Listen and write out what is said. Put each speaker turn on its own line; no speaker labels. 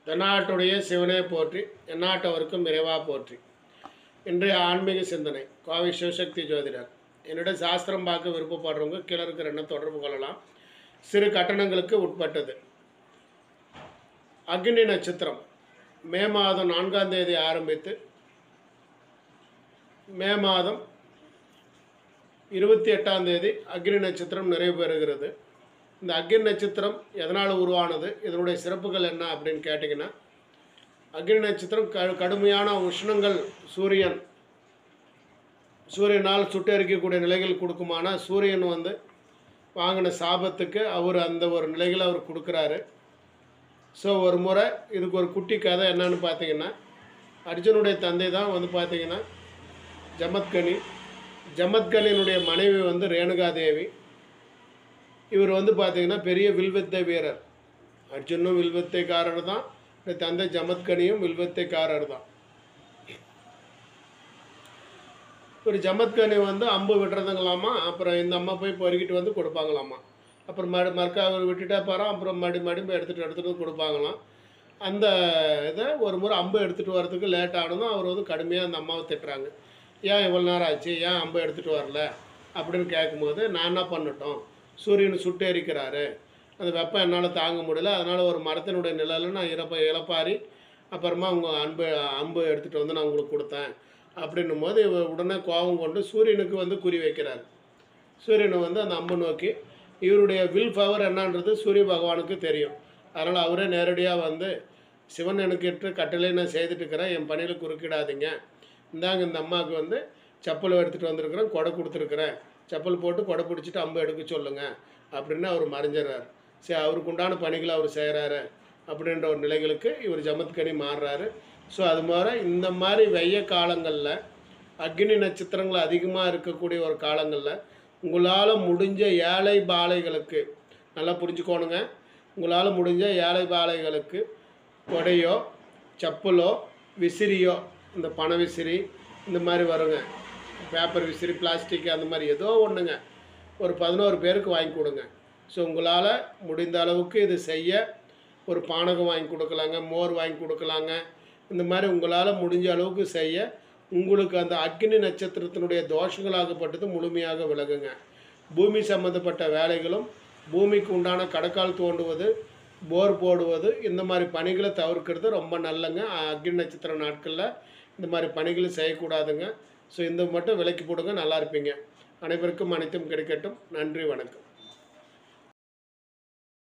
தென்னாட்டுடைய சிவனே போற்றி எந்நாட்டவருக்கும் இறைவா போற்றி இன்றைய ஆன்மீக சிந்தனை கோவை சிவசக்தி ஜோதிடர் என்னிடம் சாஸ்திரம் பார்க்க விருப்பப்படுறவங்க கீழே இருக்கிற எண்ணம் தொடர்பு கொள்ளலாம் சிறு கட்டணங்களுக்கு உட்பட்டது அக்னி நட்சத்திரம் மே மாதம் நான்காம் தேதி ஆரம்பித்து மே மாதம் இருபத்தி எட்டாம் தேதி அக்னி நட்சத்திரம் நிறைவு பெறுகிறது இந்த அக்னி நட்சத்திரம் எதனால் உருவானது இதனுடைய சிறப்புகள் என்ன அப்படின்னு கேட்டிங்கன்னா அக்னி நட்சத்திரம் க கடுமையான உஷ்ணங்கள் சூரியன் சூரியனால் சுட்டெரிக்கக்கூடிய நிலைகள் கொடுக்குமானா சூரியன் வந்து வாங்கின சாபத்துக்கு அவர் அந்த ஒரு நிலைகளை அவர் கொடுக்குறாரு ஸோ ஒரு முறை இதுக்கு ஒரு குட்டி கதை என்னன்னு பார்த்தீங்கன்னா அர்ஜுனுடைய தந்தை தான் வந்து பார்த்தீங்கன்னா ஜமத்கனி ஜமத்கனியினுடைய மனைவி வந்து ரேணுகாதேவி இவர் வந்து பார்த்தீங்கன்னா பெரிய வில்வித்தை வீரர் அர்ஜுனும் வில்வித்தைக்காரர் தான் இந்த தந்தை ஜமத்கனியும் வில்வித்தைக்காரர் தான் ஒரு ஜமத்கனி வந்து அம்பு விடுறதுங்களாமா அப்புறம் இந்த அம்மா போய் பொறுக்கிட்டு வந்து கொடுப்பாங்களாமா அப்புறம் மறு மறுக்கா அவர் விட்டுட்டே போகிறோம் அப்புறம் மடி மடி எடுத்துகிட்டு எடுத்துகிட்டு வந்து கொடுப்பாங்களாம் அந்த இதை ஒரு முறை அம்பு எடுத்துகிட்டு வரதுக்கு லேட் ஆனதும் அவர் வந்து கடுமையாக அந்த அம்மாவை திட்டுறாங்க ஏன் இவ்வளோ நேரம் ஆச்சு ஏன் அம்பு எடுத்துகிட்டு வரல அப்படின்னு கேட்கும்போது நான் என்ன பண்ணட்டும் சூரியன் சுட்டு எரிக்கிறாரு அந்த வெப்பம் என்னால் தாங்க முடியல அதனால் ஒரு மரத்தினுடைய நிழலில் நான் இறப்ப இழப்பாரி அப்புறமா உங்கள் அன்பு அம்பு எடுத்துகிட்டு வந்து நான் உங்களுக்கு கொடுத்தேன் அப்படின்னும் போது இவர் உடனே கோபம் கொண்டு சூரியனுக்கு வந்து குறி வைக்கிறார் சூரியனை வந்து அந்த அம்பு நோக்கி இவருடைய வில் பவர் என்னன்றது சூரிய பகவானுக்கு தெரியும் அதனால் அவரே நேரடியாக வந்து சிவன் எனக்கு இட்டு கட்டளை நான் செய்துட்டு இருக்கிறேன் என் பணியில் குறுக்கிடாதீங்க இந்தாங்க இந்த அம்மாவுக்கு வந்து செப்பல் எடுத்துகிட்டு வந்திருக்கிறேன் கொடை கொடுத்துருக்குறேன் செப்பல் போட்டு கொடை பிடிச்சிட்டு அம்பு எடுக்க சொல்லுங்கள் அப்படின்னு அவர் மறைஞ்சிடுறார் சரி அவருக்கு உண்டான பணிகளை அவர் செய்கிறாரு அப்படின்ற ஒரு நிலைகளுக்கு இவர் ஜமத்கனி மாறுறாரு ஸோ அது மாதிரி இந்த மாதிரி வெய்ய காலங்களில் அக்னி நட்சத்திரங்கள் அதிகமாக இருக்கக்கூடிய ஒரு காலங்களில் உங்களால் முடிஞ்ச ஏழை பாலைகளுக்கு நல்லா புரிஞ்சுக்கோணுங்க உங்களால் முடிஞ்ச ஏழை பாலைகளுக்கு கொடையோ செப்பலோ விசிறியோ இந்த பண விசிறி இந்த மாதிரி வருங்க பேப்பர் விசிறி பிளாஸ்டிக் அந்த மாதிரி ஏதோ ஒன்றுங்க ஒரு பதினோரு பேருக்கு வாங்கி கொடுங்க ஸோ உங்களால் முடிந்த அளவுக்கு இது செய்ய ஒரு பானகம் வாங்கி கொடுக்கலாங்க மோர் வாங்கி கொடுக்கலாங்க இந்த மாதிரி உங்களால் முடிஞ்ச அளவுக்கு செய்ய உங்களுக்கு அந்த அக்னி நட்சத்திரத்தினுடைய தோஷங்களாகப்பட்டது முழுமையாக விலகுங்க பூமி சம்மந்தப்பட்ட வேலைகளும் பூமிக்கு உண்டான கடக்கால் தோண்டுவது போர் போடுவது இந்த மாதிரி பணிகளை தவிர்க்கிறது ரொம்ப நல்லங்க அக்னி நட்சத்திர நாட்களில் இந்த மாதிரி பணிகளை செய்யக்கூடாதுங்க ஸோ இந்த மட்டும் விலைக்கு போடுங்க நல்லா இருப்பீங்க அனைவருக்கும் அனைத்தும் கிடைக்கட்டும் நன்றி வணக்கம்